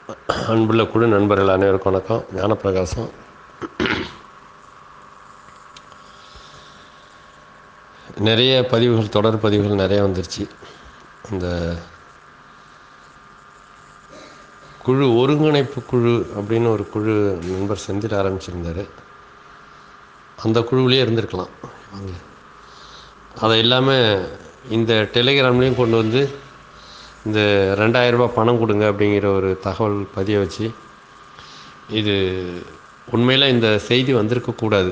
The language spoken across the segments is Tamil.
அன்புள்ள குழு நண்பர்கள் அனைவருக்கும் வணக்கம் ஞானப்பிரகாசம் நிறைய பதிவுகள் தொடர் பதிவுகள் நிறைய வந்துருச்சு இந்த குழு ஒருங்கிணைப்பு குழு அப்படின்னு ஒரு குழு நண்பர் செந்தில் ஆரம்பிச்சிருந்தார் அந்த குழுவிலே இருந்திருக்கலாம் அதை இல்லாமல் இந்த டெலிகிராம்லேயும் கொண்டு வந்து இந்த ரெண்டாயிரரூபா பணம் கொடுங்க அப்படிங்கிற ஒரு தகவல் பதிய வச்சு இது உண்மையில் இந்த செய்தி வந்திருக்கக்கூடாது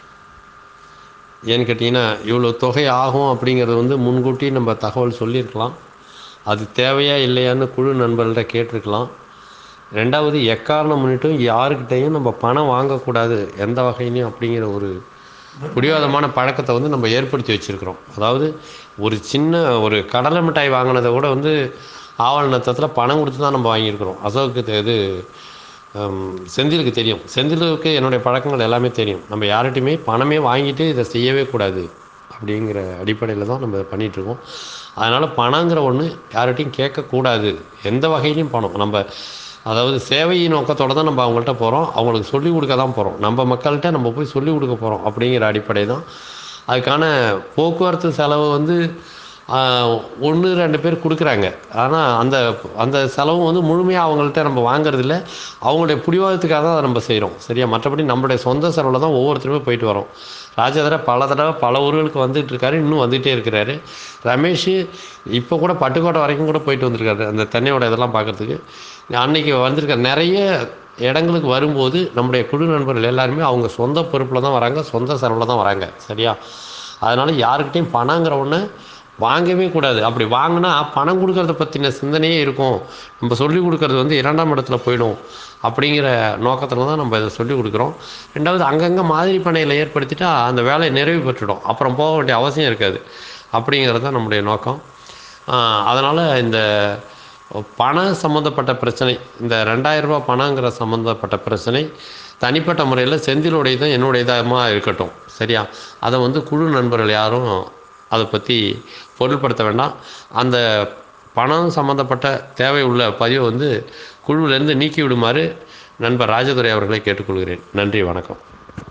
ஏன்னு கேட்டிங்கன்னா இவ்வளோ தொகை ஆகும் அப்படிங்கிறது வந்து முன்கூட்டி நம்ம தகவல் சொல்லியிருக்கலாம் அது தேவையா இல்லையான்னு குழு நண்பர்கள்ட்ட கேட்டிருக்கலாம் ரெண்டாவது எக்காரணம் முன்னிட்டும் யாருக்கிட்டையும் நம்ம பணம் வாங்கக்கூடாது எந்த வகையிலையும் அப்படிங்கிற ஒரு பிடிவாதமான பழக்கத்தை வந்து நம்ம ஏற்படுத்தி வச்சுருக்கிறோம் அதாவது ஒரு சின்ன ஒரு கடலை மிட்டாய் வாங்கினதை கூட வந்து ஆவண நத்தத்தில் பணம் கொடுத்து தான் நம்ம வாங்கியிருக்கிறோம் அசோக்கு இது செந்திலுக்கு தெரியும் செந்திலுக்கு என்னுடைய பழக்கங்கள் எல்லாமே தெரியும் நம்ம யார்கிட்டையுமே பணமே வாங்கிட்டு இதை செய்யவே கூடாது அப்படிங்கிற அடிப்படையில் தான் நம்ம பண்ணிகிட்ருக்கோம் அதனால் பணங்கிற ஒன்று யார்கிட்டையும் கேட்கக்கூடாது எந்த வகையிலையும் பணம் நம்ம அதாவது சேவை நோக்கத்தோடு தான் நம்ம அவங்கள்ட்ட போகிறோம் அவங்களுக்கு சொல்லிக் கொடுக்க தான் போகிறோம் நம்ம மக்கள்கிட்ட நம்ம போய் சொல்லிக் கொடுக்க போகிறோம் அப்படிங்கிற அடிப்படை தான் அதுக்கான போக்குவரத்து செலவு வந்து ஒன்று ரெண்டு பேர் கொடுக்குறாங்க ஆனால் அந்த அந்த செலவும் வந்து முழுமையாக அவங்கள்ட்ட நம்ம வாங்குறதில்ல அவங்களுடைய பிடிவாதத்துக்காக தான் அதை நம்ம செய்கிறோம் சரியா மற்றபடி நம்மளுடைய சொந்த செலவில் தான் ஒவ்வொருத்தருமே போயிட்டு வரோம் ராஜேந்திர பல தடவை பல ஊர்களுக்கு வந்துட்டு இருக்காரு இன்னும் வந்துகிட்டே இருக்கிறாரு ரமேஷ் இப்போ கூட பட்டுக்கோட்டை வரைக்கும் கூட போயிட்டு வந்திருக்காரு அந்த தென்னையோட இதெல்லாம் பார்க்குறதுக்கு அன்னைக்கு வந்திருக்காரு நிறைய இடங்களுக்கு வரும்போது நம்முடைய குழு நண்பர்கள் எல்லாருமே அவங்க சொந்த பொறுப்பில் தான் வராங்க சொந்த செலவில் தான் வராங்க சரியா அதனால் யாருக்கிட்டையும் பணங்கிற ஒன்று வாங்கவே கூடாது அப்படி வாங்கினா பணம் கொடுக்கறத பற்றின சிந்தனையே இருக்கும் நம்ம சொல்லிக் கொடுக்கறது வந்து இரண்டாம் இடத்துல போயிடும் அப்படிங்கிற நோக்கத்தில் தான் நம்ம இதை சொல்லிக் கொடுக்குறோம் ரெண்டாவது அங்கங்கே மாதிரி பணையில் ஏற்படுத்திட்டா அந்த வேலையை நிறைவு பெற்றுடும் அப்புறம் போக வேண்டிய அவசியம் இருக்காது அப்படிங்கிறது தான் நம்முடைய நோக்கம் அதனால் இந்த பணம் சம்மந்தப்பட்ட பிரச்சனை இந்த ரெண்டாயிரரூபா பணங்கிற சம்மந்தப்பட்ட பிரச்சனை தனிப்பட்ட முறையில் செந்திலுடைய தான் என்னுடையதாக இருக்கட்டும் சரியா அதை வந்து குழு நண்பர்கள் யாரும் அதை பற்றி பொருள்படுத்த வேண்டாம் அந்த பணம் சம்மந்தப்பட்ட தேவை உள்ள பதிவை வந்து குழுவிலேருந்து நீக்கி விடுமாறு நண்பர் ராஜதுரை அவர்களை கேட்டுக்கொள்கிறேன் நன்றி வணக்கம்